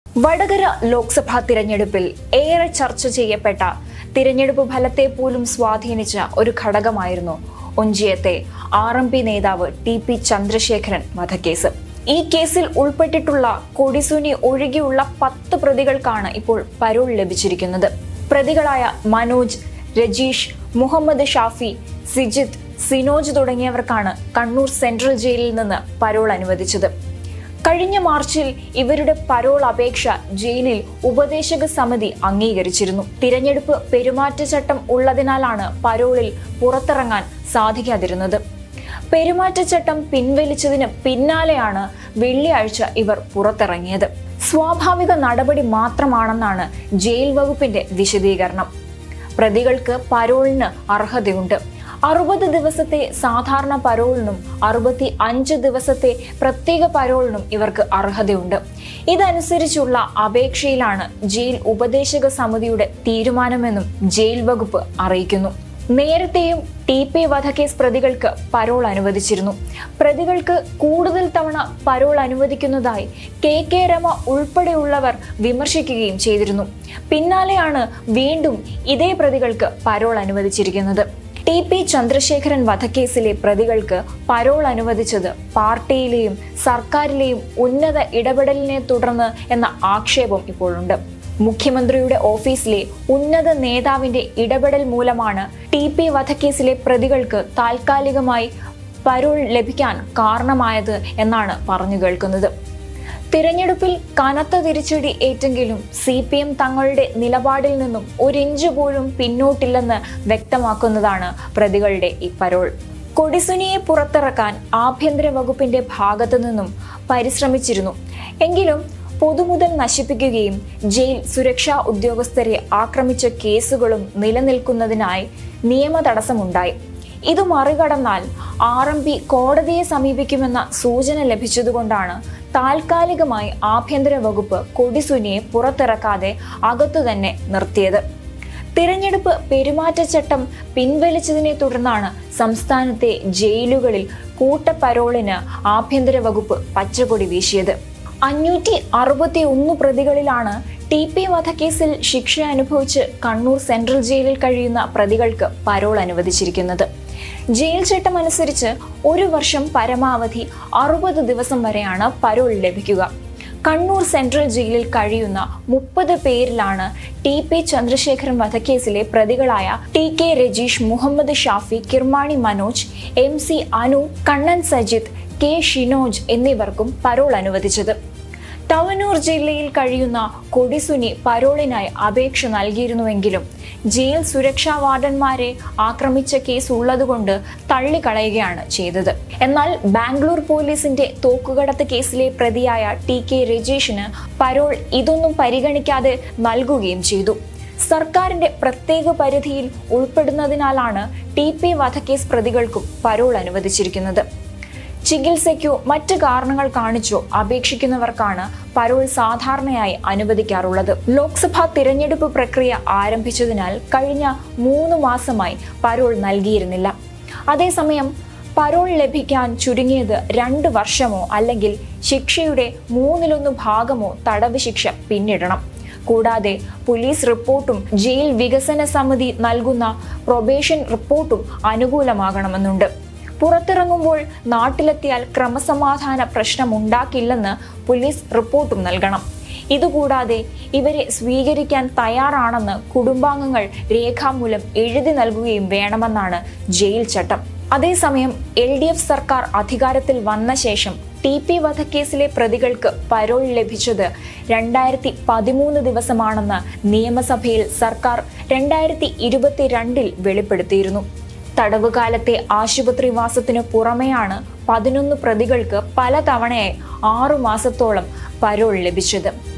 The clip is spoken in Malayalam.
വടകര ലോക്സഭാ തിരഞ്ഞെടുപ്പിൽ ഏറെ ചർച്ച ചെയ്യപ്പെട്ട തിരഞ്ഞെടുപ്പ് ഫലത്തെ പോലും സ്വാധീനിച്ച ഒരു ഘടകമായിരുന്നു ഒഞ്ചിയത്തെ ആർ എം പി നേതാവ് ടി പി ചന്ദ്രശേഖരൻ വധക്കേസ് ഈ കേസിൽ ഉൾപ്പെട്ടിട്ടുള്ള കൊടിസുനി ഒഴികെയുള്ള പത്ത് പ്രതികൾക്കാണ് ഇപ്പോൾ പരോൾ ലഭിച്ചിരിക്കുന്നത് പ്രതികളായ മനോജ് രജീഷ് മുഹമ്മദ് ഷാഫി സിജിത്ത് സിനോജ് തുടങ്ങിയവർക്കാണ് കണ്ണൂർ സെൻട്രൽ ജയിലിൽ നിന്ന് പരോൾ അനുവദിച്ചത് കഴിഞ്ഞ മാർച്ചിൽ ഇവരുടെ പരോൾ അപേക്ഷ ജയിലിൽ ഉപദേശക സമിതി അംഗീകരിച്ചിരുന്നു തിരഞ്ഞെടുപ്പ് പെരുമാറ്റച്ചട്ടം ഉള്ളതിനാലാണ് പരോളിൽ പുറത്തിറങ്ങാൻ സാധിക്കാതിരുന്നത് പെരുമാറ്റച്ചട്ടം പിൻവലിച്ചതിന് പിന്നാലെയാണ് വെള്ളിയാഴ്ച ഇവർ പുറത്തിറങ്ങിയത് സ്വാഭാവിക നടപടി മാത്രമാണെന്നാണ് ജയിൽ വകുപ്പിന്റെ വിശദീകരണം പ്രതികൾക്ക് പരോളിന് അർഹതയുണ്ട് അറുപത് ദിവസത്തെ സാധാരണ പരോളിനും അറുപത്തി അഞ്ച് ദിവസത്തെ പ്രത്യേക പരോളിനും ഇവർക്ക് അർഹതയുണ്ട് ഇതനുസരിച്ചുള്ള അപേക്ഷയിലാണ് ജയിൽ ഉപദേശക സമിതിയുടെ തീരുമാനമെന്നും ജയിൽ വകുപ്പ് അറിയിക്കുന്നു നേരത്തെയും ടി പി വധക്കേസ് പ്രതികൾക്ക് പരോൾ അനുവദിച്ചിരുന്നു പ്രതികൾക്ക് കൂടുതൽ തവണ പരോൾ അനുവദിക്കുന്നതായി കെ കെ രമ ഉൾപ്പെടെയുള്ളവർ വിമർശിക്കുകയും ചെയ്തിരുന്നു പിന്നാലെയാണ് വീണ്ടും ഇതേ പ്രതികൾക്ക് പരോൾ അനുവദിച്ചിരിക്കുന്നത് ടി പി ചന്ദ്രശേഖരൻ വധക്കേസിലെ പ്രതികൾക്ക് പരോൾ അനുവദിച്ചത് പാർട്ടിയിലെയും സർക്കാരിലെയും ഉന്നത ഇടപെടലിനെ തുടർന്ന് എന്ന ആക്ഷേപം ഇപ്പോഴുണ്ട് മുഖ്യമന്ത്രിയുടെ ഓഫീസിലെ ഉന്നത നേതാവിന്റെ ഇടപെടൽ മൂലമാണ് ടി പി വധക്കേസിലെ പ്രതികൾക്ക് താൽക്കാലികമായി പരോൾ ലഭിക്കാൻ കാരണമായത് എന്നാണ് പറഞ്ഞു കേൾക്കുന്നത് തിരഞ്ഞെടുപ്പിൽ കനത്ത തിരിച്ചടി ഏറ്റെങ്കിലും സി പി എം തങ്ങളുടെ നിലപാടിൽ നിന്നും ഒരിഞ്ച് പോലും പിന്നോട്ടില്ലെന്ന് വ്യക്തമാക്കുന്നതാണ് പ്രതികളുടെ ഈ പരോൾ കൊടിസുനിയെ പുറത്തിറക്കാൻ ആഭ്യന്തര വകുപ്പിന്റെ ഭാഗത്തു നിന്നും പരിശ്രമിച്ചിരുന്നു എങ്കിലും പൊതുമുതൽ നശിപ്പിക്കുകയും ജയിൽ സുരക്ഷാ ഉദ്യോഗസ്ഥരെ ആക്രമിച്ച കേസുകളും നിലനിൽക്കുന്നതിനായി നിയമ തടസ്സമുണ്ടായി ഇത് മറികടന്നാൽ ആർ എം പി കോടതിയെ സമീപിക്കുമെന്ന സൂചന ലഭിച്ചതുകൊണ്ടാണ് താൽക്കാലികമായി ആഭ്യന്തര വകുപ്പ് കൊടിസുനിയെ പുറത്തിറക്കാതെ അകത്തു തന്നെ നിർത്തിയത് തിരഞ്ഞെടുപ്പ് പെരുമാറ്റച്ചട്ടം പിൻവലിച്ചതിനെ തുടർന്നാണ് സംസ്ഥാനത്തെ ജയിലുകളിൽ കൂട്ടപ്പരോളിന് ആഭ്യന്തര വകുപ്പ് പച്ചക്കൊടി വീശിയത് അഞ്ഞൂറ്റി അറുപത്തി ഒന്ന് പ്രതികളിലാണ് ടി പി വധക്കേസിൽ ശിക്ഷ അനുഭവിച്ച് കണ്ണൂർ സെൻട്രൽ ജയിലിൽ കഴിയുന്ന പ്രതികൾക്ക് പരോൾ അനുവദിച്ചിരിക്കുന്നത് ജയിൽ ചട്ടം അനുസരിച്ച് ഒരു വർഷം പരമാവധി അറുപത് ദിവസം വരെയാണ് പരോൾ ലഭിക്കുക കണ്ണൂർ സെൻട്രൽ ജയിലിൽ കഴിയുന്ന മുപ്പത് പേരിലാണ് ടി പി ചന്ദ്രശേഖരൻ വധക്കേസിലെ പ്രതികളായ T K Rajeesh Muhammad Shafi Kirmani Manoj M C Anu Kannan Sajith K Shinoj എന്നിവർക്കും പരോൾ അനുവദിച്ചത് തവനൂർ ജില്ലയിൽ കഴിയുന്ന കൊടിസുനി പരോളിനായി അപേക്ഷ നൽകിയിരുന്നുവെങ്കിലും ജയിൽ സുരക്ഷാ വാർഡന്മാരെ ആക്രമിച്ച കേസ് ഉള്ളതുകൊണ്ട് തള്ളിക്കളയുകയാണ് ചെയ്തത് എന്നാൽ ബാംഗ്ലൂർ പോലീസിന്റെ തോക്കുകടത്ത് കേസിലെ പ്രതിയായ ടി കെ രജീഷിന് പരോൾ ഇതൊന്നും പരിഗണിക്കാതെ നൽകുകയും ചെയ്തു സർക്കാരിന്റെ പ്രത്യേക പരിധിയിൽ ഉൾപ്പെടുന്നതിനാലാണ് ടി പി വധക്കേസ് പ്രതികൾക്കും പരോൾ അനുവദിച്ചിരിക്കുന്നത് ചികിത്സയ്ക്കോ മറ്റ് കാരണങ്ങൾ കാണിച്ചോ അപേക്ഷിക്കുന്നവർക്കാണ് പരോൾ സാധാരണയായി അനുവദിക്കാറുള്ളത് ലോക്സഭാ തിരഞ്ഞെടുപ്പ് പ്രക്രിയ ആരംഭിച്ചതിനാൽ കഴിഞ്ഞ മൂന്ന് മാസമായി പരോൾ നൽകിയിരുന്നില്ല അതേസമയം പരോൾ ലഭിക്കാൻ ചുരുങ്ങിയത് രണ്ട് വർഷമോ അല്ലെങ്കിൽ ശിക്ഷയുടെ മൂന്നിലൊന്ന് ഭാഗമോ തടവ് ശിക്ഷ പിന്നിടണം കൂടാതെ പോലീസ് റിപ്പോർട്ടും ജയിൽ വികസന സമിതി നൽകുന്ന പ്രൊബേഷൻ റിപ്പോർട്ടും അനുകൂലമാകണമെന്നുണ്ട് പുറത്തിറങ്ങുമ്പോൾ നാട്ടിലെത്തിയാൽ ക്രമസമാധാന പ്രശ്നമുണ്ടാക്കില്ലെന്ന് പോലീസ് റിപ്പോർട്ടും നൽകണം ഇതുകൂടാതെ ഇവരെ സ്വീകരിക്കാൻ തയ്യാറാണെന്ന് കുടുംബാംഗങ്ങൾ രേഖാമൂലം എഴുതി നൽകുകയും വേണമെന്നാണ് ജയിൽ ചട്ടം അതേസമയം എൽ ഡി എഫ് സർക്കാർ അധികാരത്തിൽ വന്ന ശേഷം ടി പി വധക്കേസിലെ പ്രതികൾക്ക് പരോൾ ലഭിച്ചത് രണ്ടായിരത്തി പതിമൂന്ന് ദിവസമാണെന്ന് നിയമസഭയിൽ സർക്കാർ രണ്ടായിരത്തി ഇരുപത്തിരണ്ടിൽ വെളിപ്പെടുത്തിയിരുന്നു തടവുകാലത്തെ ആശുപത്രിവാസത്തിനു പുറമെയാണ് പതിനൊന്ന് പ്രതികൾക്ക് പലതവണയായി ആറു മാസത്തോളം പരോൾ ലഭിച്ചത്